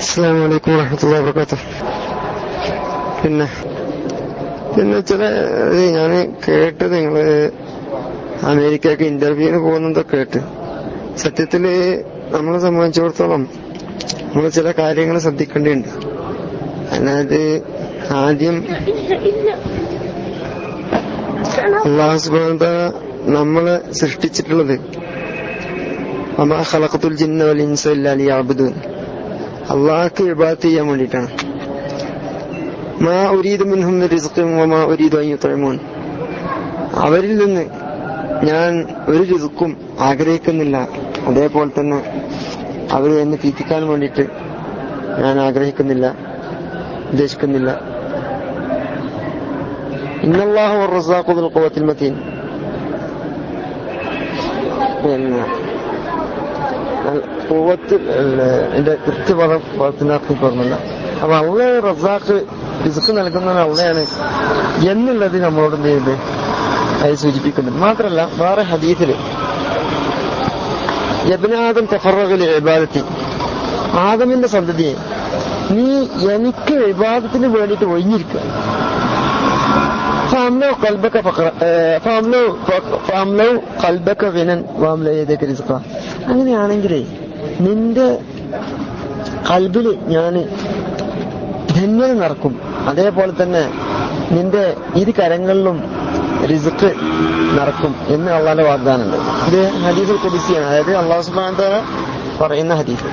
അസ്സാം വലൈക്കും വറഹമത്തുള്ള വർക്കാത്ത പിന്നെ പിന്നെ ചില ഞാൻ കേട്ട് നിങ്ങള് അമേരിക്കക്ക് ഇന്റർവ്യൂവിന് പോകുന്നതൊക്കെ കേട്ട് സത്യത്തില് നമ്മളെ സംബന്ധിച്ചിടത്തോളം നമ്മൾ ചില കാര്യങ്ങൾ ശ്രദ്ധിക്കേണ്ടതുണ്ട് അതായത് ആദ്യം അള്ളാഹു സുബാന നമ്മളെ സൃഷ്ടിച്ചിട്ടുള്ളത് അമാ ഖലഖത്തുൽ ജിന്ന വൽ ഇൻസ ഇല്ലാ ലിയഅബ്ദൂൻ അള്ളാഹ്ക്ക് ഇബാദത്ത് ചെയ്യാൻ വേണ്ടിയിട്ടാണ് മാ ഉരീദ് മിൻഹും മിൻ റിസ്ഖിൻ വമാ ഉരീദു അൻ യുത്ഇമൂൻ അവരിൽ നിന്ന് ഞാൻ ഒരു രിസുക്കും ആഗ്രഹിക്കുന്നില്ല അതേപോലെ തന്നെ അവർ എന്നെ തീറ്റിക്കാൻ വേണ്ടിയിട്ട് ഞാൻ ആഗ്രഹിക്കുന്നില്ല ഉദ്ദേശിക്കുന്നില്ല ഇന്നല്ലാഹു റസാഖു ദുൽ ഖുവത്തിൽ മതീൻ പിന്നെ പൂവത്ത് എന്റെ കൃത്യപദം പദത്തിനർത്ഥം പറഞ്ഞില്ല അപ്പൊ അള്ള റസാഖ് റിസ്ക് നൽകുന്നത് അള്ളയാണ് എന്നുള്ളത് നമ്മളോട് എന്ത് ചെയ്യുന്നത് അത് സൂചിപ്പിക്കുന്നുണ്ട് മാത്രല്ല വേറെ ഹദീസില് യബിനാദം തഫറകല് ഇബാദത്തി ആദമിന്റെ സന്തതിയെ നീ എനിക്ക് വിവാദത്തിന് വേണ്ടിയിട്ട് ഒഴിഞ്ഞിരിക്കുക ഫാംലോ കൽബക്ക ഫാംലോ ഫാംലോ കൽബക്ക വിനൻ ഫാംലോ ഏതൊക്കെ റിസ്ക അങ്ങനെയാണെങ്കിലേ നിന്റെ കൽബില് ഞാൻ ധന്യത നടക്കും അതേപോലെ തന്നെ നിന്റെ ഇരു കരങ്ങളിലും റിസുക്ക് നടക്കും എന്ന് അള്ളാന്റെ വാഗ്ദാനമുണ്ട് ഇത് ഹദീസിൽ കുതിസിയാണ് അതായത് അള്ളാഹു സുബാന പറയുന്ന ഹദീസ്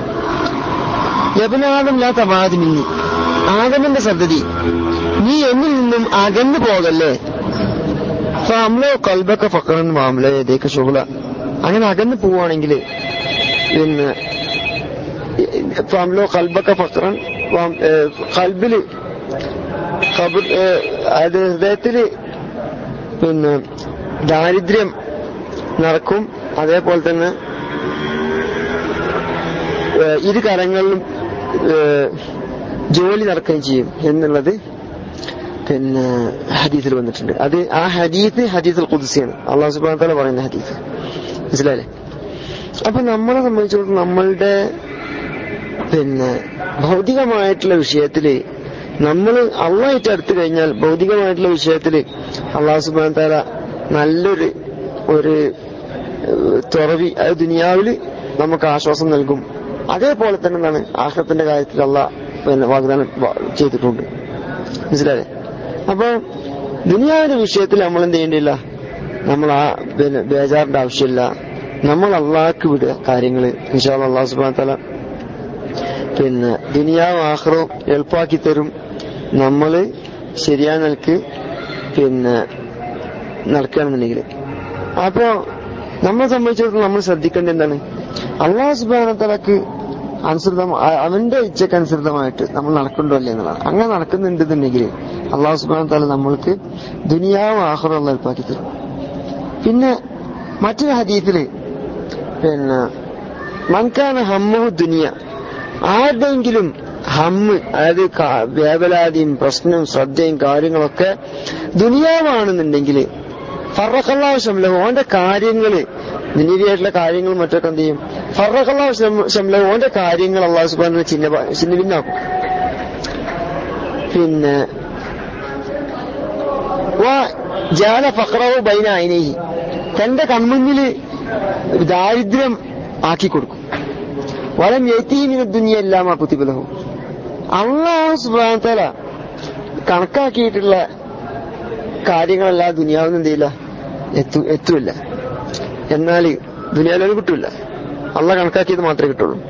യബനാദം ലാ തമാതി മിന്നി ആദമിന്റെ സന്തതി നീ എന്നിൽ നിന്നും അകന്നു പോകല്ലേ ഫാംലോ കൽബക്ക ഫക്കറൻ മാമല ഏതേക്ക് ശുഹുല അങ്ങനെ അകന്നു പോവുകയാണെങ്കിൽ പിന്നെ ഫാംലോ കൽബക്ക ഫക്കറൻ കൽബില് അതായത് ഹൃദയത്തില് പിന്നെ ദാരിദ്ര്യം നടക്കും അതേപോലെ തന്നെ ഇരു കരങ്ങളിലും ജോലി നടക്കുകയും ചെയ്യും എന്നുള്ളത് പിന്നെ ഹദീസിൽ വന്നിട്ടുണ്ട് അത് ആ ഹദീസ് ഹദീസുൽ കുതിസിയാണ് അള്ളാഹു സുബാന തല പറയുന്ന ഹദീസ് മനസ്സിലായില്ലേ അപ്പൊ നമ്മളെ സംബന്ധിച്ചിടത്തോളം നമ്മളുടെ പിന്നെ ഭൗതികമായിട്ടുള്ള വിഷയത്തില് നമ്മൾ അള്ളായിട്ട് അടുത്ത് കഴിഞ്ഞാൽ ഭൗതികമായിട്ടുള്ള വിഷയത്തില് അള്ളാഹു സുബാന താല നല്ലൊരു ഒരു തുറവി അത് ദുനിയാവില് നമുക്ക് ആശ്വാസം നൽകും അതേപോലെ തന്നെ എന്താണ് ആഹ്ലത്തിന്റെ കാര്യത്തിൽ അള്ള പിന്നെ വാഗ്ദാനം ചെയ്തിട്ടുണ്ട് മനസ്സിലായേ അപ്പൊ ദുനിയാവിന്റെ വിഷയത്തിൽ നമ്മൾ എന്ത് ചെയ്യേണ്ടിയില്ല നമ്മൾ ആ പിന്നെ ബേജാറിന്റെ ആവശ്യമില്ല നമ്മൾ അള്ളാഹ്ക്ക് വിടുക കാര്യങ്ങള് ഇൻഷാല് അള്ളാഹു സുബാൻ തല പിന്നെ ദുനിയാവ് ആഹ്റവും എളുപ്പാക്കി തരും നമ്മള് ശരിയായ നിലക്ക് പിന്നെ നടക്കുകയാണെന്നുണ്ടെങ്കിൽ അപ്പോ നമ്മളെ സംബന്ധിച്ചിടത്തോളം നമ്മൾ ശ്രദ്ധിക്കേണ്ടത് എന്താണ് അള്ളാഹു സുബാന തലക്ക് അനുസൃതം അവന്റെ ഇച്ഛക്ക് അനുസൃതമായിട്ട് നമ്മൾ നടക്കണ്ടോ അല്ലേ എന്നുള്ളതാണ് അങ്ങനെ നടക്കുന്നുണ്ടെന്നുണ്ടെങ്കിൽ അള്ളാഹു സുബാന തല നമ്മൾക്ക് ദുനിയാവ് ആഹ്റം എളുപ്പാക്കി തരും പിന്നെ മറ്റൊരു ഹദീത്തില് പിന്നെ മൻകാന ഹമ്മുഹു ദുനിയ ആരുടെയെങ്കിലും ഹമ്മ് അതായത് വേവലാതിയും പ്രശ്നവും ശ്രദ്ധയും കാര്യങ്ങളൊക്കെ ദുനിയാവാണെന്നുണ്ടെങ്കിൽ ഫറഖല്ലാഹു ശംലഹു ഓന്റെ കാര്യങ്ങള് ദുനീതിയായിട്ടുള്ള കാര്യങ്ങൾ മറ്റൊക്കെ എന്ത് ചെയ്യും ഫറഖല്ലാഹു ശംലഹു ഓന്റെ കാര്യങ്ങൾ അള്ളാഹു സുബാന ചിന്ന ചിന്ന ഭിന്നാക്കും പിന്നെ ജാല ഫക്രവ് ബൈന അയിനേഹി തന്റെ കൺമുന്നില് ദാരിദ്ര്യം ആക്കി കൊടുക്കും വലം എത്തീമിന് ദുനിയെല്ലാം ആ കുത്തിബലഹു അള്ളാഹു സുബാനത്തല കണക്കാക്കിയിട്ടുള്ള കാര്യങ്ങളെല്ലാം ദുനിയാവിന് എന്ത് ചെയ്യില്ല എത്തു എത്തുമില്ല എന്നാൽ ദുനിയാവിലൊരു കിട്ടൂല അള്ള കണക്കാക്കിയത് മാത്രമേ കിട്ടുള്ളൂ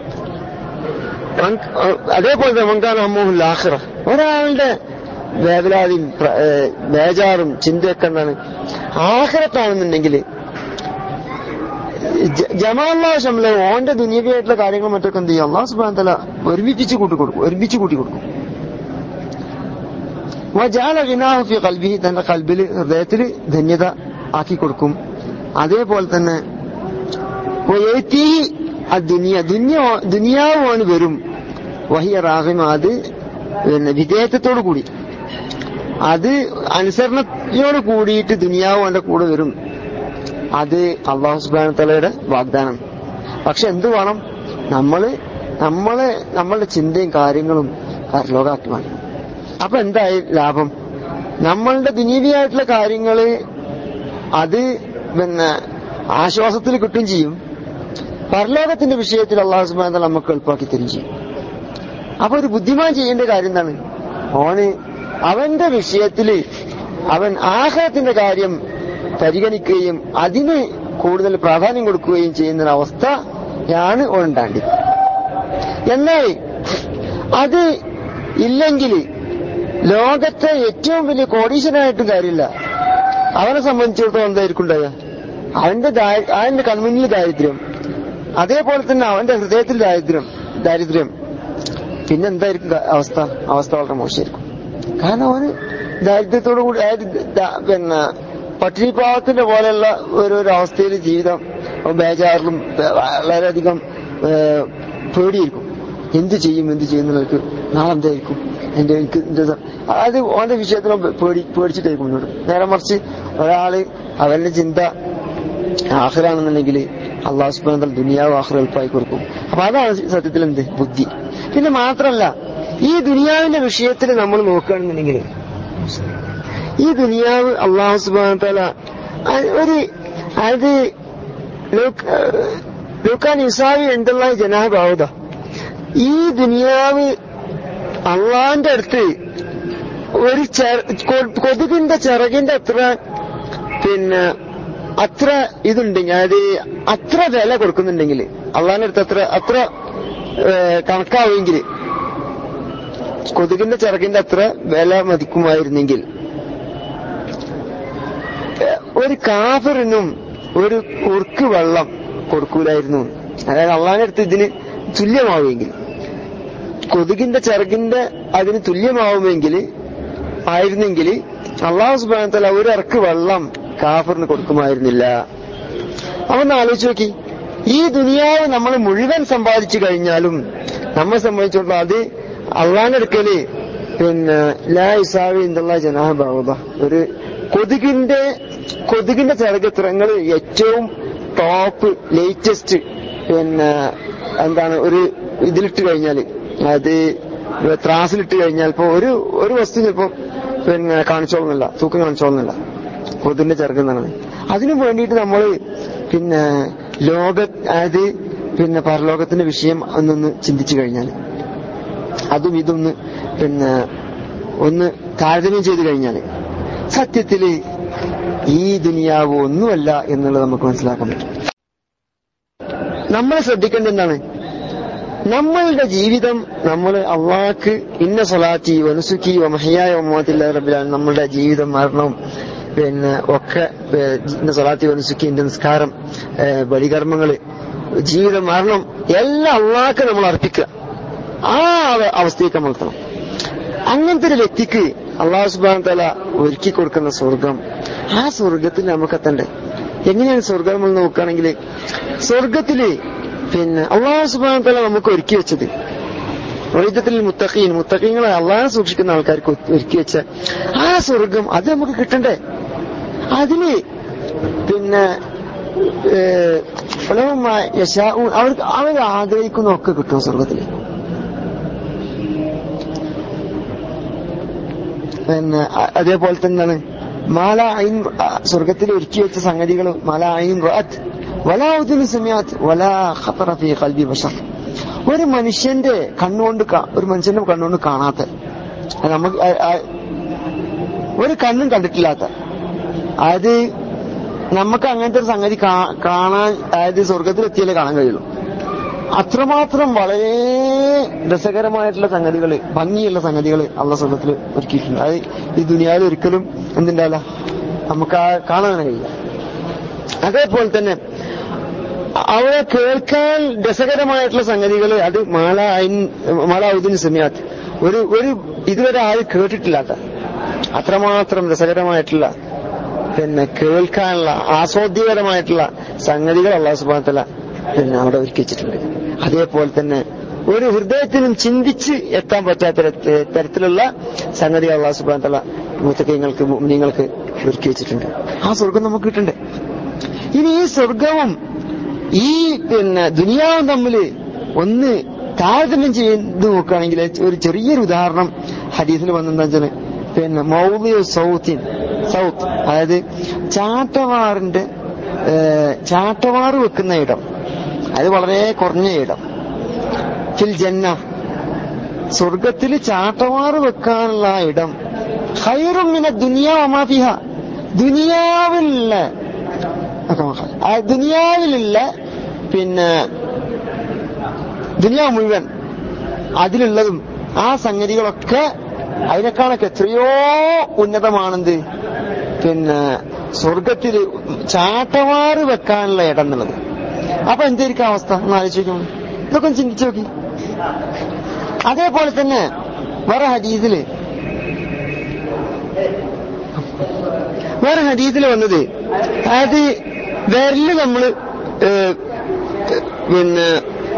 അതേപോലെ തന്നെ മങ്കാൻ അമ്മൂഹുൽ ആഖിറ ഒരാളുടെ വേവലാതിയും ബേജാറും ചിന്തയൊക്കെ എന്താണ് ആഹ്റത്താണെന്നുണ്ടെങ്കിൽ ജമാഅല്ലാശംല ഓന്റെ ദുനിയവിയായിട്ടുള്ള കാര്യങ്ങൾ മറ്റൊക്കെ എന്ത് ചെയ്യും അള്ളാഹു സുബാൻ തല ഒരുമിപ്പിച്ച് കൂട്ടി കൊടുക്കും ഒരുമിച്ച് കൂട്ടി കൊടുക്കും വജാല ഗിനാഹുഫി കൽബി തന്റെ കൽബില് ഹൃദയത്തിൽ ധന്യത ആക്കി കൊടുക്കും അതേപോലെ തന്നെ ദുനിയ ദുനിയാവുമാണ് വരും വഹിയ റാഹിമ അത് പിന്നെ വിധേയത്വത്തോടു കൂടി അത് അനുസരണയോട് കൂടിയിട്ട് ദുനിയാവ് അവന്റെ കൂടെ വരും അത് അള്ളാഹു സുബാന തലയുടെ വാഗ്ദാനം പക്ഷെ എന്ത് വേണം നമ്മള് നമ്മളെ നമ്മളുടെ ചിന്തയും കാര്യങ്ങളും പരലോകാക്കി മാറ്റി അപ്പൊ എന്തായി ലാഭം നമ്മളുടെ ദുനീവിയായിട്ടുള്ള കാര്യങ്ങള് അത് പിന്നെ ആശ്വാസത്തിൽ കിട്ടുകയും ചെയ്യും പരലോകത്തിന്റെ വിഷയത്തിൽ അള്ളാഹു സുബാൻ നമുക്ക് എളുപ്പമാക്കി തരും ചെയ്യും അപ്പൊ ഒരു ബുദ്ധിമാൻ ചെയ്യേണ്ട കാര്യം എന്താണ് ഓന് അവന്റെ വിഷയത്തില് അവൻ ആഹാരത്തിന്റെ കാര്യം പരിഗണിക്കുകയും അതിന് കൂടുതൽ പ്രാധാന്യം കൊടുക്കുകയും ചെയ്യുന്ന ഒരു അവസ്ഥയാണ് ഓനുണ്ടാണ്ടി എന്നാൽ അത് ഇല്ലെങ്കിൽ ലോകത്തെ ഏറ്റവും വലിയ കോടീശ്വരനായിട്ടും കാര്യമില്ല അവനെ സംബന്ധിച്ചിടത്തോളം എന്തായിരിക്കും ഉണ്ടാവുക അവന്റെ ദാ- അവന്റെ കൺമുന്നിൽ ദാരിദ്ര്യം അതേപോലെ തന്നെ അവന്റെ ഹൃദയത്തിൽ ദാരിദ്ര്യം ദാരിദ്ര്യം പിന്നെ എന്തായിരിക്കും ക- അവസ്ഥ അവസ്ഥ വളരെ മോശമായിരിക്കും കാരണം അവന് ദാരിദ്ര്യത്തോടു കൂടി അതായത് ദ- പിന്നെ പട്ടിണിപ്പാവത്തിന്റെ പോലെയുള്ള ഓരോരോ അവസ്ഥയിൽ ജീവിതം അവൻ ബേജാറിലും ഏ, വളരെയധികം ഏ, പേടിയിരിക്കും എന്ത് ചെയ്യും എന്ത് ചെയ്യുന്നവർക്ക് നാളെ എന്തായിരിക്കും എന്റെ എനിക്ക് എന്റെ സ- അത് ഓന്റെ വിഷയത്തിൽ അവൻ പേടി പേടിച്ചിട്ടായിരിക്കും മുന്നോട്ട് നേരെ മറിച്ച് ഒരാള് അവന്റെ ചിന്ത ആഹ്റാണെന്നുണ്ടെങ്കിൽ അള്ളാഹു സുബാൻ ദുനിയാവ് ആഹ്റ എളുപ്പമായി കൊടുക്കും അപ്പൊ അതാണ് സത്യത്തിൽ എന്ത് ബുദ്ധി പിന്നെ മാത്രല്ല ഈ ദുനിയാവിന്റെ വിഷയത്തിൽ നമ്മൾ നോക്കുകയാണെന്നുണ്ടെങ്കിൽ ഈ ദുനിയാവ് അള്ളാഹു സുബാൻ തല ഒരു അത് ലൂക്കാൻ ഇസാവി എന്തുള്ള ജനാഭാവത ഈ ദുനിയാവ് അള്ളാന്റെ അടുത്ത് ഒരു ചെ- കൊ- കൊതുകിന്റെ ചിറകിന്റെ അത്ര പിന്നെ അത്ര ഇതുണ്ടെങ്കിൽ അതായത് അത്ര വില കൊടുക്കുന്നുണ്ടെങ്കിൽ അള്ളാന്റെ അടുത്ത് അത്ര അത്ര ഏഹ്, കണക്കാവുമെങ്കിൽ കൊതുകിന്റെ ചിറകിന്റെ അത്ര വില മതിക്കുമായിരുന്നെങ്കിൽ ഏഹ്, ഒരു കാഫറിനും ഒരു ഉറുക്ക് വെള്ളം കൊടുക്കൂലായിരുന്നു അതായത് അള്ളാന്റെ അടുത്ത് ഇതിന് തുല്യമാവുമെങ്കിൽ കൊതുകിന്റെ ചിറകിന്റെ അതിന് തുല്യമാവുമെങ്കിൽ ആയിരുന്നെങ്കിൽ അള്ളാഹു സുബാനത്തല ഒരു ഇറക്ക് വെള്ളം കാഫറിന് കൊടുക്കുമായിരുന്നില്ല അവന്ന് ആലോചിച്ച് നോക്കി ഈ ദുനിയാവ് നമ്മൾ മുഴുവൻ സമ്പാദിച്ചു കഴിഞ്ഞാലും നമ്മെ സംബന്ധിച്ചിടത്തോളം അത് അള്ളാന്റെ അടുക്കല് പിന്നെ ലാ ഇസാവി എന്നുള്ള ജനാഭാവത ഒരു കൊതുകിന്റെ കൊതുകിന്റെ ചിറകത്രങ്ങൾ ഏറ്റവും ടോപ്പ് ലേറ്റസ്റ്റ് പിന്നെ എന്താണ് ഒരു ഇതിലിട്ട് കഴിഞ്ഞാല് അത് ത്രാസിലിട്ട് കഴിഞ്ഞാൽ ഇപ്പൊ ഒരു ഒരു വസ്തു ചിലപ്പോ പിന്നെ കാണിച്ചോളുന്നില്ല തൂക്കം കാണിച്ചോളുന്നില്ല കൊതുകിന്റെ ചിറക് എന്നാണ് അതിനു വേണ്ടിയിട്ട് നമ്മൾ പിന്നെ ലോക അതായത് പിന്നെ പരലോകത്തിന്റെ വിഷയം ഒന്നൊന്ന് ചിന്തിച്ചു കഴിഞ്ഞാൽ അതും ഇതൊന്ന് പിന്നെ ഒന്ന് താരതമ്യം ചെയ്തു കഴിഞ്ഞാൽ സത്യത്തില് ഈ ദുനിയാവ് ഒന്നുമല്ല എന്നുള്ളത് നമുക്ക് മനസ്സിലാക്കാൻ പറ്റും നമ്മൾ ശ്രദ്ധിക്കേണ്ടത് എന്താണ് നമ്മളുടെ ജീവിതം നമ്മൾ അള്ളാഹ്ക്ക് ഇന്ന സ്വലാത്തി വനുസുക്കി വമഹയായ ഒമാത്തില്ല റബ്ബിലാണ് നമ്മളുടെ ജീവിതം മരണവും പിന്നെ ഒക്കെ ഏ, ഇന്ന സ്വലാത്തി വനുസുക്കി ഇന്റെ നിസ്കാരം ഏ, ബലികർമ്മങ്ങള് ജീവിതം മരണം എല്ലാം അള്ളാഹ്ക്ക് നമ്മൾ അർപ്പിക്കുക ആ അവ- അവസ്ഥയ്ക്ക് നമ്മൾ എത്തണം അങ്ങനത്തെ ഒരു വ്യക്തിക്ക് അള്ളാഹു സുബാൻ തല ഒരുക്കി കൊടുക്കുന്ന സ്വർഗം ആ സ്വർഗത്തിൽ നമുക്ക് എത്തണ്ടേ എങ്ങനെയാണ് സ്വർഗം നമ്മൾ നോക്കുകയാണെങ്കിൽ സ്വർഗത്തില് പിന്നെ അള്ളാഹു സുബാൻ തല നമുക്ക് ഒരുക്കി വെച്ചത് വൈദ്യത്തിൽ മുത്തഖീൻ മുത്തഖീങ്ങളെ അള്ളാഹെ സൂക്ഷിക്കുന്ന ആൾക്കാർക്ക് ഒ- ഒരുക്കി വെച്ച ആ സ്വർഗം അത് നമുക്ക് കിട്ടണ്ടേ അതിന് പിന്നെ ഏഹ്, ഫലവുമായ യശാഊൻ അവർക്ക് അവർ ആഗ്രഹിക്കുന്ന ഒക്കെ കിട്ടും സ്വർഗത്തില് പിന്നെ അ- അതേപോലെ തന്നെയാണ് മാല ഐൻ സ്വർഗത്തിൽ ഒരുക്കി വെച്ച സംഗതികൾ മാല ഐൻ റഅത്ത് വലാ ഉദുനു സമിഅത്ത് വലാ ഖത്തറ ഫീ ഖൽബി ബശർ ഒരു മനുഷ്യന്റെ കണ്ണുകൊണ്ട് കാ- ഒരു മനുഷ്യന്റെ കണ്ണുകൊണ്ട് കാണാത്ത അത് നമുക്ക് ആ- ആ- ഒരു കണ്ണും കണ്ടിട്ടില്ലാത്ത അതായത് നമുക്ക് അങ്ങനത്തെ ഒരു സംഗതി കാ- കാണാൻ അതായത് സ്വർഗത്തിലെത്തിയാലേ കാണാൻ കഴിയുള്ളൂ അത്രമാത്രം വളരെ രസകരമായിട്ടുള്ള സംഗതികൾ ഭംഗിയുള്ള സംഗതികൾ അള്ള സ്വർഗത്തിൽ ഒരുക്കിയിട്ടുണ്ട് അത് ഈ ദുനിയാവിൽ ഒരിക്കലും എന്തുണ്ടാവില്ല നമുക്ക് ആ കാണാൻ കഴിയില്ല അതേപോലെ തന്നെ അവിടെ കേൾക്കാൻ രസകരമായിട്ടുള്ള സംഗതികൾ അത് മാല ഐൻ- മാല ഉദിന് സമയത്ത് ഒരു ഒരു ഇതുവരെ ആരും കേട്ടിട്ടില്ലാത്ത അത്രമാത്രം രസകരമായിട്ടുള്ള പിന്നെ കേൾക്കാനുള്ള ആസ്വാദ്യകരമായിട്ടുള്ള സംഗതികൾ അള്ളാഹു സുബാനത്തല പിന്നെ അവിടെ ഒരുക്കി വെച്ചിട്ടുണ്ട് അതേപോലെ തന്നെ ഒരു ഹൃദയത്തിനും ചിന്തിച്ച് എത്താൻ പറ്റാത്ത തര- തരത്തിലുള്ള സംഗതികൾ അള്ളാഹു സുബാനത്തല മുത്തക്കങ്ങൾക്ക് നിങ്ങൾക്ക് ഒരുക്കി വെച്ചിട്ടുണ്ട് ആ സ്വർഗം നമുക്ക് കിട്ടണ്ടേ ഇനി ഈ സ്വർഗവും ഈ പിന്നെ ദുനിയാവും തമ്മിൽ ഒന്ന് താരതമ്യം ചെയ്ത് നോക്കുകയാണെങ്കിൽ ഒരു ചെറിയൊരു ഉദാഹരണം ഹദീസിൽ വന്നെന്താ വെച്ചാല് പിന്നെ മൗലിയ സൗത്തിൻ സൗത്ത് അതായത് ചാട്ടവാറിന്റെ ഏഹ്, ചാട്ടവാറ് വെക്കുന്ന ഇടം അത് വളരെ കുറഞ്ഞ ഇടം ഫിൽ ജന്ന സ്വർഗത്തിൽ ചാട്ടവാറ് വെക്കാനുള്ള ആ ഇടം ഹൈറുമിന ദുനിയാവമാഫിഹ ദുനിയാവിലുള്ള ആ ദുനിയാവിലുള്ള പിന്നെ ദുനിയാവ് മുഴുവൻ അതിലുള്ളതും ആ സംഗതികളൊക്കെ അതിനേക്കാളൊക്കെ എത്രയോ ഉന്നതമാണെന്ത് പിന്നെ സ്വർഗത്തിൽ ചാട്ടവാറ് വെക്കാനുള്ള ഇടം എന്നുള്ളത് അപ്പൊ എന്തായിരിക്കും അവസ്ഥ ഒന്ന് ആലോചിക്കും ഇതൊക്കെ ഒന്ന് ചിന്തിച്ചു നോക്കി അതേപോലെ തന്നെ വേറെ ഹദീസില് വേറെ ഹദീസിൽ വന്നത് അതായത് വിരല് നമ്മള് ഏഹ്, പിന്നെ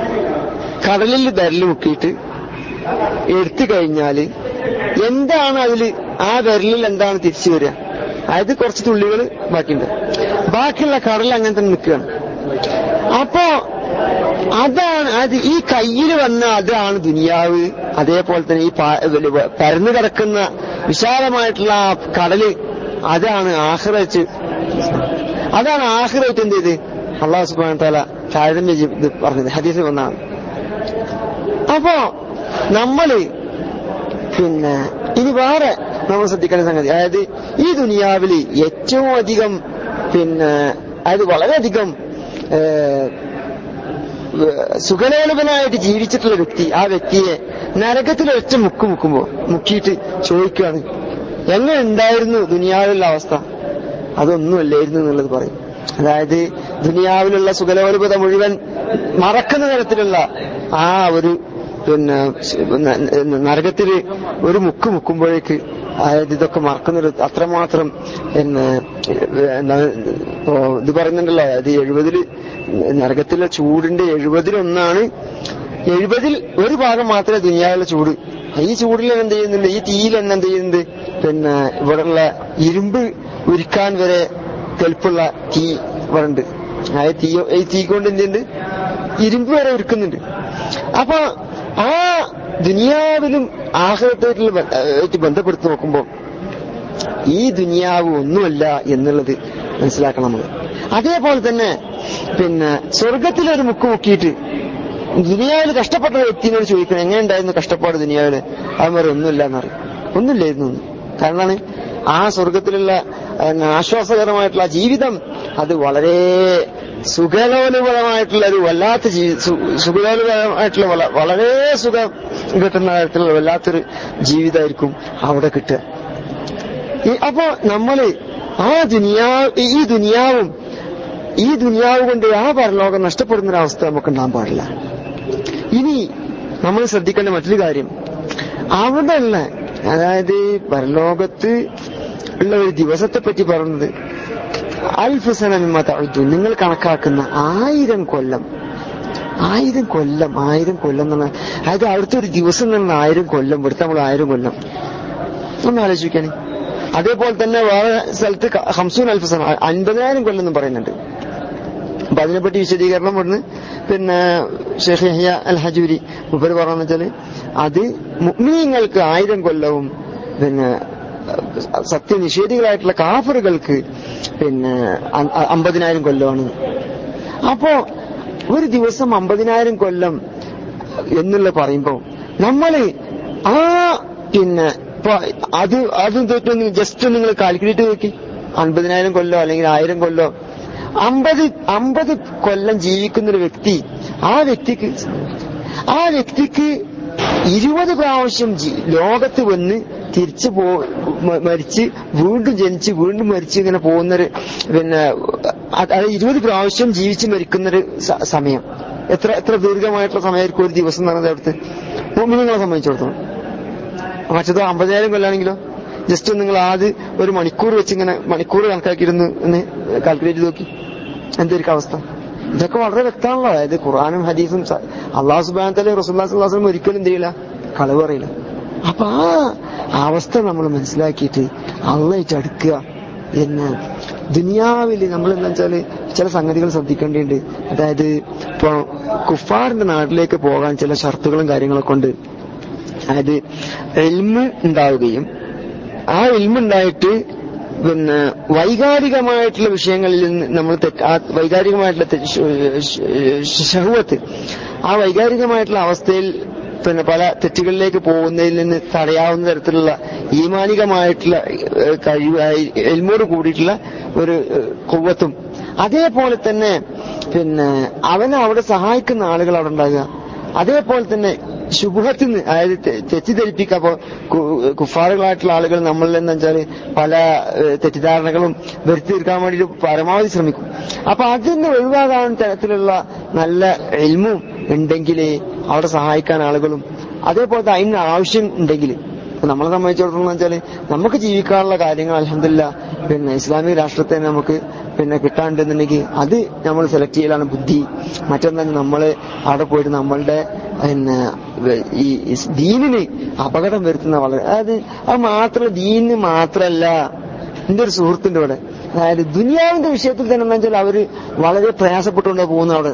കടലിൽ വിരല് മുക്കിയിട്ട് എടുത്തു കഴിഞ്ഞാല് എന്താണ് അതില് ആ വിരലിൽ എന്താണ് തിരിച്ചു വരിക അതായത് കുറച്ച് തുള്ളികൾ ബാക്കിയുണ്ട് ബാക്കിയുള്ള കടൽ അങ്ങനെ തന്നെ നിൽക്കുകയാണ് അപ്പോ അതാണ് അത് ഈ കയ്യിൽ വന്ന അതാണ് ദുനിയാവ് അതേപോലെ തന്നെ ഈ പാ- വ- പരന്നു കിടക്കുന്ന വിശാലമായിട്ടുള്ള ആ കടല് അതാണ് ആഹ്റച്ച് അതാണ് ആഹ്റത്ത് എന്ത് ചെയ്ത് അള്ളാഹു സുബാൻ താല താരതമ്യ ചെയ്ത് ഇത് പറഞ്ഞത് ഹദീസിൽ വന്നാണ് അപ്പോ നമ്മള് പിന്നെ ഇനി വേറെ നമ്മൾ ശ്രദ്ധിക്കേണ്ട സംഗതി അതായത് ഈ ദുനിയാവിൽ ഏറ്റവും അധികം പിന്നെ അതായത് വളരെയധികം ഏഹ്, ഏഹ്, സുഖലോലുപനായിട്ട് ജീവിച്ചിട്ടുള്ള വ്യക്തി ആ വ്യക്തിയെ നരകത്തിൽ ഒറ്റ മുക്ക് മുക്കുമ്പോ മുക്കിയിട്ട് ചോദിക്കുകയാണ് എങ്ങനെ ഉണ്ടായിരുന്നു ദുനിയാവിലുള്ള അവസ്ഥ അതൊന്നുമല്ലായിരുന്നു എന്നുള്ളത് പറയും അതായത് ദുനിയാവിലുള്ള സുഖലോലുപത മുഴുവൻ മറക്കുന്ന തരത്തിലുള്ള ആ ഒരു പിന്നെ ന- ന- നരകത്തില് ഒരു മുക്ക് മുക്കുമ്പോഴേക്ക് അതായത് ഇതൊക്കെ മറക്കുന്നൊരു അത്രമാത്രം പിന്നെ എന്താ, ഇപ്പോ ഇത് പറയുന്നുണ്ടല്ലോ അതായത് എഴുപതില് നരകത്തിലെ ചൂടിന്റെ എഴുപതിലൊന്നാണ് എഴുപതിൽ ഒരു ഭാഗം മാത്രമേ ദുനിയാവിലെ ചൂട് ഈ ചൂടിൽ എന്ത് ചെയ്യുന്നുണ്ട് ഈ തീയിൽ തന്നെ എന്ത് ചെയ്യുന്നുണ്ട് പിന്നെ ഇവിടെയുള്ള ഇരുമ്പ് ഉരുക്കാൻ വരെ കെൽപ്പുള്ള തീ ഇവിടെ ഉണ്ട് അതായത് തീ ഈ തീ കൊണ്ട് എന്തുണ്ട് ഇരുമ്പ് വരെ ഉരുക്കുന്നുണ്ട് അപ്പൊ ആ ദുനിയാവിലും ആഹ്ലത്തായിട്ടുള്ള ബ- ആയിട്ട് ബന്ധപ്പെടുത്തി നോക്കുമ്പോൾ ഈ ദുനിയാവ് ഒന്നുമല്ല എന്നുള്ളത് മനസ്സിലാക്കണം നമ്മൾ അതേപോലെ തന്നെ പിന്നെ സ്വർഗത്തിലൊരു മുക്ക് മുക്കിയിട്ട് ദുനിയാവിൽ കഷ്ടപ്പെട്ട വ്യക്തിനോട് ചോദിക്കണം എങ്ങനെ ഉണ്ടായിരുന്നു കഷ്ടപ്പാട് ദുനിയാവില് അത് പറയും ഒന്നുമില്ല എന്നറിയും ഒന്നുമില്ലായിരുന്നു എന്ന്. കാരണം എന്താണ്? ആ സ്വർഗത്തിലുള്ള പിന്നെ, ആശ്വാസകരമായിട്ടുള്ള ആ ജീവിതം അത് വളരെ സുഖലോലുപരമായിട്ടുള്ള ഒരു വല്ലാത്ത ജീവി സു- സുഖലോലുപരമായിട്ടുള്ള വള- വളരെ സുഖം കിട്ടുന്ന തരത്തിലുള്ള വല്ലാത്തൊരു ജീവിതമായിരിക്കും അവിടെ കിട്ടുക ഈ അപ്പൊ നമ്മള് ആ ദുനിയാ ഈ ദുനിയാവും ഈ ദുനിയാവ് കൊണ്ട് ആ പരലോകം നഷ്ടപ്പെടുന്ന ഒരു അവസ്ഥ നമുക്ക് ഉണ്ടാകാൻ പാടില്ല ഇനി നമ്മൾ ശ്രദ്ധിക്കേണ്ട മറ്റൊരു കാര്യം അവിടെ ഉള്ള അതായത് പരലോകത്ത് ഉള്ള ഒരു ദിവസത്തെ പറ്റി പറയുന്നത് അൽഫുസന മിമ്മത്തഴുത്തു നിങ്ങൾ കണക്കാക്കുന്ന ആയിരം കൊല്ലം ആയിരം കൊല്ലം ആയിരം കൊല്ലം എന്ന് പറഞ്ഞാൽ അതായത് അവിടുത്തെ ഒരു ദിവസം തന്നെ ആയിരം കൊല്ലം ഇവിടുത്തെ നമ്മൾ ആയിരം കൊല്ലം ഒന്ന് ആലോചിക്കാനേ അതേപോലെ തന്നെ വേറെ സ്ഥലത്ത് ക- ഹംസൂൻ അൽഫസന അൻപതിനായിരം കൊല്ലം എന്നും പറയുന്നുണ്ട് അപ്പൊ അതിനെപ്പറ്റി വിശദീകരണം ഇവിടുന്ന് പിന്നെ ഷെയ്ഖ് യഹ്യ അൽ ഹജൂരി മുപ്പര് പറഞ്ഞു വെച്ചാല് അത് മുഗ്നീങ്ങൾക്ക് ആയിരം കൊല്ലവും പിന്നെ അഹ് സത്യനിഷേധികളായിട്ടുള്ള കാഫറുകൾക്ക് പിന്നെ അ- അ- അമ്പതിനായിരം കൊല്ലമാണ് അപ്പോ ഒരു ദിവസം അമ്പതിനായിരം കൊല്ലം എന്നുള്ള പറയുമ്പോ നമ്മള് ആ പിന്നെ ഇപ്പൊ അത് അത് തൊട്ട് ജസ്റ്റ് നിങ്ങൾ കാൽക്കുലേറ്റ് നോക്കി അൻപതിനായിരം കൊല്ലോ അല്ലെങ്കിൽ ആയിരം കൊല്ലോ അമ്പത് അമ്പത് കൊല്ലം ജീവിക്കുന്ന ഒരു വ്യക്തി ആ വ്യക്തിക്ക് ആ വ്യക്തിക്ക് ഇരുപത് പ്രാവശ്യം ജി- ലോകത്ത് വന്ന് തിരിച്ചു പോ മ- മരിച്ച് വീണ്ടും ജനിച്ച് വീണ്ടും മരിച്ച് ഇങ്ങനെ പോകുന്നൊരു പിന്നെ അത് അത് ഇരുപത് പ്രാവശ്യം ജീവിച്ച് മരിക്കുന്നൊരു സ- സമയം എത്ര എത്ര ദീർഘമായിട്ടുള്ള സമയമായിരിക്കും ഒരു ദിവസം എന്ന് പറയുന്നത് അവിടുത്തെ നിങ്ങളെ സംബന്ധിച്ചിടത്തോളം മറ്റത് അമ്പതിനായിരം കൊല്ലാണെങ്കിലോ ജസ്റ്റ് നിങ്ങൾ ആദ്യം ഒരു മണിക്കൂർ വെച്ച് ഇങ്ങനെ മണിക്കൂർ കണക്കാക്കിയിരുന്നു എന്ന് കാൽക്കുലേറ്റ് നോക്കി എന്തായിരിക്കും അവസ്ഥ ഇതൊക്കെ വളരെ വ്യക്തമാണല്ലോ അതായത് ഖുറാനും ഹദീസും സ- അള്ളാഹു സുബാനത്തല്ലേ റസുല്ലാസ്ലാസും ഒരിക്കലും എന്ത് ചെയ്യില്ല കളവ് പറയില്ല അപ്പൊ ആ അവസ്ഥ നമ്മൾ മനസ്സിലാക്കിയിട്ട് അള്ളായിട്ട് അടുക്കുക പിന്നെ ദുനിയാവിൽ നമ്മൾ എന്താ വെച്ചാല് ചില സംഗതികൾ ശ്രദ്ധിക്കേണ്ടതുണ്ട് അതായത് ഇപ്പൊ കുഫാറിന്റെ നാട്ടിലേക്ക് പോകാൻ ചില ഷർത്തുകളും കാര്യങ്ങളൊക്കെ ഉണ്ട് അതായത് എൽമ് ഉണ്ടാവുകയും ആ എൽമുണ്ടായിട്ട് പിന്നെ വൈകാരികമായിട്ടുള്ള വിഷയങ്ങളിൽ നിന്ന് നമ്മൾ തെറ്റ് ആ വൈകാരികമായിട്ടുള്ള തെ- ഷ- ഷ- ഷഹ്വത്ത് ആ വൈകാരികമായിട്ടുള്ള അവസ്ഥയിൽ പിന്നെ പല തെറ്റുകളിലേക്ക് പോകുന്നതിൽ നിന്ന് തടയാവുന്ന തരത്തിലുള്ള ഈമാനികമായിട്ടുള്ള ഏഹ്, കഴിവ് എൽമോട് കൂടിയിട്ടുള്ള ഒരു ഏഹ്, കുവ്വത്തും അതേപോലെ തന്നെ പിന്നെ അവനെ അവിടെ സഹായിക്കുന്ന ആളുകൾ അവിടെ ഉണ്ടാകുക അതേപോലെ തന്നെ ശുഭത്തിൽ നിന്ന് അതായത് തെ- തെറ്റിദ്ധരിപ്പിക്കുക അപ്പോ കു- കുഫാറുകളായിട്ടുള്ള ആളുകൾ നമ്മളിൽ എന്താ വെച്ചാല് പല ഏഹ്, തെറ്റിദ്ധാരണകളും വരുത്തി തീർക്കാൻ വേണ്ടിയിട്ട് പരമാവധി ശ്രമിക്കും അപ്പൊ അതിന് ഒഴിവാകാൻ തരത്തിലുള്ള നല്ല എൽമും ഉണ്ടെങ്കിൽ അവിടെ സഹായിക്കാൻ ആളുകളും അതേപോലെ തന്നെ അതിന് ആവശ്യം ഉണ്ടെങ്കിൽ ഇപ്പൊ നമ്മളെ സംബന്ധിച്ചിടത്തോളം വെച്ചാല് നമുക്ക് ജീവിക്കാനുള്ള കാര്യങ്ങൾ അലഹമില്ല പിന്നെ ഇസ്ലാമിക രാഷ്ട്രത്തെ നമുക്ക് പിന്നെ കിട്ടാണ്ടെന്നുണ്ടെങ്കിൽ അത് നമ്മൾ സെലക്ട് ചെയ്യലാണ് ബുദ്ധി മറ്റൊന്നും നമ്മൾ അവിടെ പോയിട്ട് നമ്മളുടെ പിന്നെ ഈ ഇസ് ദീനിന് അപകടം വരുത്തുന്ന വളരെ അതായത് അത് മാത്രമല്ല ദീനിന് മാത്രമല്ല എന്റെ ഒരു സുഹൃത്തിന്റെ ഇവിടെ അതായത് ദുനിയാവിന്റെ വിഷയത്തിൽ തന്നെ എന്താ വെച്ചാൽ അവര് വളരെ പ്രയാസപ്പെട്ടുകൊണ്ട് പോകുന്നു അവിടെ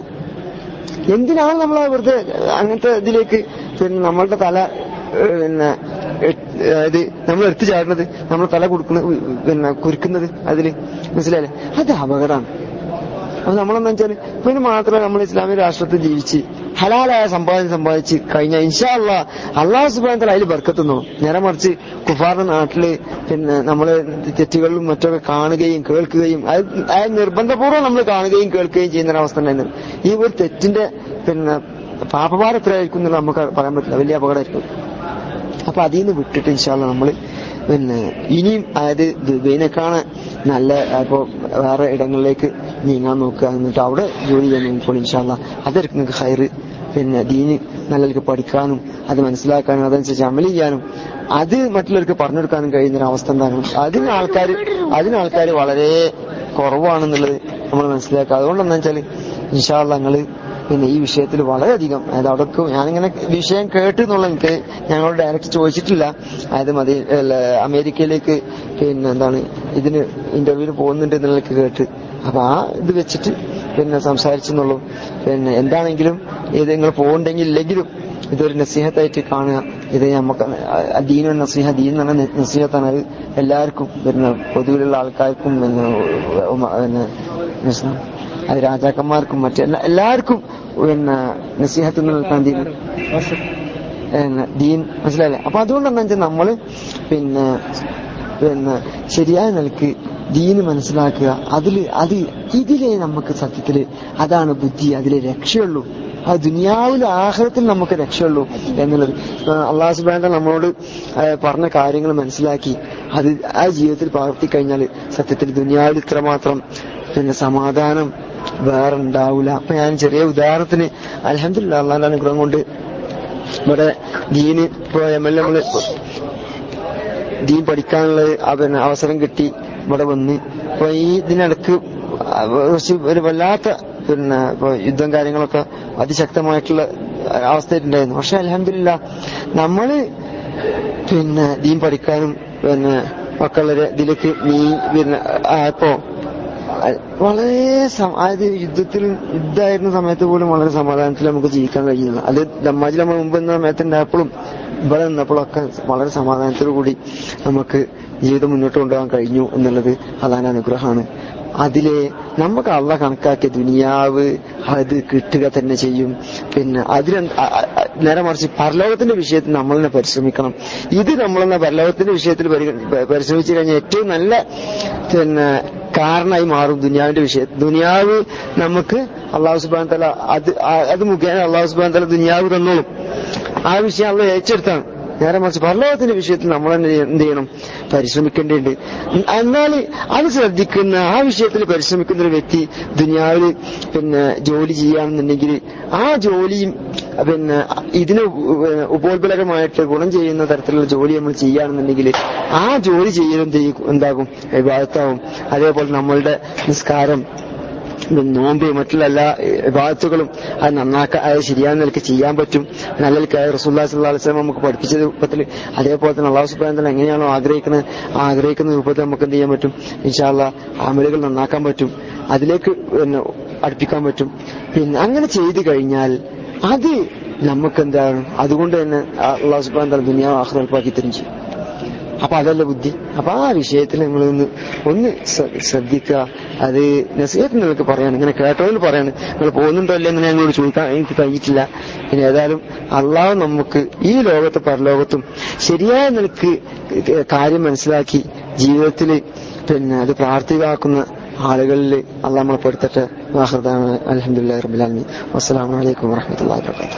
എന്തിനാണ് നമ്മൾ വെറുതെ അങ്ങനത്തെ ഇതിലേക്ക് പിന്നെ നമ്മളുടെ തല ഏഹ്, പിന്നെ എ- അതായത് നമ്മൾ എടുത്തു ചാടുന്നത് നമ്മൾ തല കൊടുക്കുന്നത് പിന്നെ കുരുക്കുന്നത് അതില് മനസ്സിലായില്ലേ അത് അപകടമാണ് അപ്പൊ നമ്മളെന്താ വെച്ചാല് പിന്നെ മാത്രമേ നമ്മൾ ഇസ്ലാമിക രാഷ്ട്രത്തിൽ ജീവിച്ച് ഹലാലായ സമ്പാദ്യം സമ്പാദിച്ച് കഴിഞ്ഞാൽ ഇൻഷാ അള്ളാ അള്ളാഹു സുബാനത്തിൽ അതിൽ ബർക്കത്തുന്നു നേരെ മറിച്ച് കുഫാറിന്റെ നാട്ടില് പിന്നെ നമ്മള് തെറ്റുകളിലും മറ്റൊക്കെ കാണുകയും കേൾക്കുകയും അത് അത് നിർബന്ധപൂർവ്വം നമ്മൾ കാണുകയും കേൾക്കുകയും ചെയ്യുന്ന ഒരു അവസ്ഥ ഉണ്ടായിരുന്നു ഈ ഒരു തെറ്റിന്റെ പിന്നെ പാപഭാരം എത്രയായിരിക്കും എന്നുള്ളത് നമുക്ക് പറയാൻ പറ്റില്ല വലിയ അപകടമായിരിക്കും അപ്പൊ അതിൽ നിന്ന് വിട്ടിട്ട് ഇൻഷാല്ല നമ്മള് പിന്നെ ഇനിയും അതായത് ദുബൈനെക്കാണ് നല്ല ഇപ്പൊ വേറെ ഇടങ്ങളിലേക്ക് നീങ്ങാൻ നോക്കുക എന്നിട്ട് അവിടെ ജോലി ചെയ്യാൻ നോക്കിക്കോളൂ ഇൻഷാല്ല അതായിരിക്കും നിങ്ങൾക്ക് ഹയറ് പിന്നെ ദീന് നല്ലവർക്ക് പഠിക്കാനും അത് മനസ്സിലാക്കാനും അതനുസരിച്ച് അമൽ ചെയ്യാനും അത് മറ്റുള്ളവർക്ക് പറഞ്ഞു കൊടുക്കാനും കഴിയുന്ന ഒരു അവസ്ഥ എന്താണ് അതിന് ആൾക്കാർ അതിന് ആൾക്കാർ വളരെ കുറവാണെന്നുള്ളത് നമ്മൾ മനസ്സിലാക്കുക അതുകൊണ്ട് എന്താ വെച്ചാല് ഇൻഷാല്ല ഞങ്ങള് പിന്നെ ഈ വിഷയത്തിൽ വളരെയധികം അതായത് അവിടേക്ക് ഞാനിങ്ങനെ വിഷയം കേട്ടു എന്നുള്ള എനിക്ക് ഞങ്ങളോട് ഡയറക്റ്റ് ചോദിച്ചിട്ടില്ല അതായത് മതി അല്ല, അമേരിക്കയിലേക്ക് പിന്നെ എന്താണ് ഇതിന് ഇന്റർവ്യൂവിന് പോകുന്നുണ്ട് എന്നുള്ളതൊക്കെ കേട്ട് അപ്പൊ ആ ഇത് വെച്ചിട്ട് പിന്നെ സംസാരിച്ചെന്നുള്ളൂ പിന്നെ എന്താണെങ്കിലും ഇത് നിങ്ങൾ പോകുന്നുണ്ടെങ്കിൽ ഇല്ലെങ്കിലും ഇതൊരു നസീഹത്തായിട്ട് കാണുക ഇത് നമുക്ക് ദീനു നസീഹ ദീൻ എന്ന് പറഞ്ഞ നസീഹത്താണ് അത് എല്ലാവർക്കും പിന്നെ പൊതുവിലുള്ള ആൾക്കാർക്കും പിന്നെ ഉമ- പിന്നെ മനസ്സിലാവും അത് രാജാക്കന്മാർക്കും മറ്റു എല്ലാ എല്ലാവർക്കും പിന്നെ നസീഹത്ത് നിൽക്കാൻ ദീൻ പിന്നെ ദീൻ മനസ്സിലായില്ലേ അപ്പൊ അതുകൊണ്ട് എന്താ വെച്ചാൽ നമ്മള് പിന്നെ പിന്നെ ശരിയായ നിലക്ക് ദീന് മനസ്സിലാക്കുക അതില് അത് ഇതിലേ നമുക്ക് സത്യത്തില് അതാണ് ബുദ്ധി അതിലെ രക്ഷയുള്ളൂ ആ ദുനിയാവിലെ ആഹാരത്തിൽ നമുക്ക് രക്ഷയുള്ളൂ എന്നുള്ളത് അള്ളാഹു സുബാൻ നമ്മളോട് ആ, പറഞ്ഞ കാര്യങ്ങൾ മനസ്സിലാക്കി അത് ആ ജീവിതത്തിൽ പകർത്തി കഴിഞ്ഞാൽ സത്യത്തിൽ ദുനിയാവിൽ ഇത്രമാത്രം പിന്നെ സമാധാനം വേറെ ഉണ്ടാവില്ല അപ്പൊ ഞാൻ ചെറിയ ഉദാഹരണത്തിന് അലഹമില്ല അള്ളാന്റെ അനുഗ്രഹം കൊണ്ട് ഇവിടെ ദീന് ഇപ്പൊ എം എൽ നമ്മള് ദീൻ പഠിക്കാനുള്ള ആ പിന്നെ അവസരം കിട്ടി ഇവിടെ വന്ന് അപ്പൊ ഈ ഇതിനിടക്ക് കുറച്ച് ഒരു വല്ലാത്ത പിന്നെ ഇപ്പൊ യുദ്ധം കാര്യങ്ങളൊക്കെ അതിശക്തമായിട്ടുള്ള അവസ്ഥയുണ്ടായിരുന്നു പക്ഷെ അലഹമില്ല നമ്മള് പിന്നെ ദീൻ പഠിക്കാനും പിന്നെ മക്കളുടെ ഇതിലേക്ക് നീ പിന്നെ ആയപ്പോ അഹ് വളരെ സം- അതായത് യുദ്ധത്തിൽ യുദ്ധമായിരുന്ന സമയത്ത് പോലും വളരെ സമാധാനത്തിൽ നമുക്ക് ജീവിക്കാൻ കഴിയുന്നു അത് ദമ്മാജിൽ നമ്മൾ മുമ്പ് എന്ന സമയത്ത് ഉണ്ടായപ്പോഴും ഇവിടെ നിന്നപ്പോഴൊക്കെ വളരെ സമാധാനത്തോടു കൂടി നമുക്ക് ജീവിതം മുന്നോട്ട് കൊണ്ടുപോകാൻ കഴിഞ്ഞു എന്നുള്ളത് അതാണ് അനുഗ്രഹമാണ് അതിലെ നമുക്ക് അള്ള കണക്കാക്കിയ ദുനിയാവ് അത് കിട്ടുക തന്നെ ചെയ്യും പിന്നെ അതിന് അ- അ- അ- നേരെ മറിച്ച് പരലോകത്തിന്റെ വിഷയത്തിൽ നമ്മൾ തന്നെ പരിശ്രമിക്കണം ഇത് നമ്മളെന്ന പരലോകത്തിന്റെ വിഷയത്തിൽ പരി- പ- പരിശ്രമിച്ചു കഴിഞ്ഞാൽ ഏറ്റവും നല്ല പിന്നെ കാരണമായി മാറും ദുനിയാവിന്റെ വിഷയം ദുനിയാവ് നമുക്ക് അള്ളാഹു സുബാൻ തല അത് ആ- അത് മുഖേന അള്ളാഹു സുബാൻ തല ദുനിയാവ് തന്നോളും ആ വിഷയം അള്ള ഏറ്റെടുത്താണ് നേരെ മറിച്ച് പരലോകത്തിന്റെ വിഷയത്തിൽ നമ്മൾ തന്നെ എന്ത് ചെയ്യണം പരിശ്രമിക്കേണ്ടതുണ്ട് എന്നാൽ അത് ശ്രദ്ധിക്കുന്ന ആ വിഷയത്തിൽ പരിശ്രമിക്കുന്ന ഒരു വ്യക്തി ദുനിയാവിൽ പിന്നെ ജോലി ചെയ്യുകയാണെന്നുണ്ടെങ്കിൽ ആ ജോലിയും പിന്നെ ഇതിന് ഉ- ഉപോത്ബലകമായിട്ട് ഗുണം ചെയ്യുന്ന തരത്തിലുള്ള ജോലി നമ്മൾ ചെയ്യുകയാണെന്നുണ്ടെങ്കിൽ ആ ജോലി ചെയ്യലും എന്ത് ചെയ്യും- എന്താകും വിഭാഗത്താവും അതേപോലെ നമ്മളുടെ നിസ്കാരം നോമ്പ് മറ്റുള്ള എല്ലാ വിഭാഗത്തുകളും അത് നന്നാക്കാൻ അത് ശരിയായ നിലക്ക് ചെയ്യാൻ പറ്റും നല്ല നിലക്ക് റസൂല്ലാ സല്ലല്ലാഹു അലൈഹി വസല്ലം നമുക്ക് പഠിപ്പിച്ച രൂപത്തിൽ അതേപോലെ തന്നെ അള്ളാഹു സുബ്ഹാനഹു വതആല എങ്ങനെയാണോ ആഗ്രഹിക്കുന്നത് ആ ആഗ്രഹിക്കുന്ന രൂപത്തിൽ നമുക്ക് എന്ത് ചെയ്യാൻ പറ്റും ഇൻഷാല്ല അമലുകൾ നന്നാക്കാൻ പറ്റും അതിലേക്ക് പിന്നെ അടുപ്പിക്കാൻ പറ്റും പിന്നെ അങ്ങനെ ചെയ്തു കഴിഞ്ഞാൽ അത് നമുക്ക് എന്താണ് അതുകൊണ്ട് തന്നെ അള്ളാഹു സുബ്ഹാനഹു വതആല ദുനിയാവ് ആഖിറ എളുപ്പമാക്കി തരും ചെയ്യും അപ്പൊ അതല്ല ബുദ്ധി അപ്പൊ ആ വിഷയത്തിൽ നിങ്ങൾ ഒന്ന് ഒന്ന് ശ്ര- ശ്രദ്ധിക്കുക അത് നസീഹത്ത് നിങ്ങൾക്ക് പറയാണ് ഇങ്ങനെ കേട്ടോന്ന് പറയാണ് നിങ്ങൾ പോകുന്നുണ്ടോ അല്ലേ എന്ന് ഞങ്ങളോട് ചോദിക്കാൻ എനിക്ക് കഴിഞ്ഞിട്ടില്ല പിന്നെ ഏതായാലും അള്ളാഹു നമുക്ക് ഈ ലോകത്ത് പരലോകത്തും ശരിയായ നിലക്ക് കാര്യം മനസ്സിലാക്കി ജീവിതത്തിൽ പിന്നെ അത് പ്രാർത്ഥികാക്കുന്ന ആളുകളിൽ അള്ളാഹ് നമ്മളെ പെടുത്തട്ടെ വാഹൃദാണ് അലഹമുല്ലാ റബുലാലമി വസ്സലാമലൈക്കും വാഹമത്തല്ലാ വാബർക്കാത്തു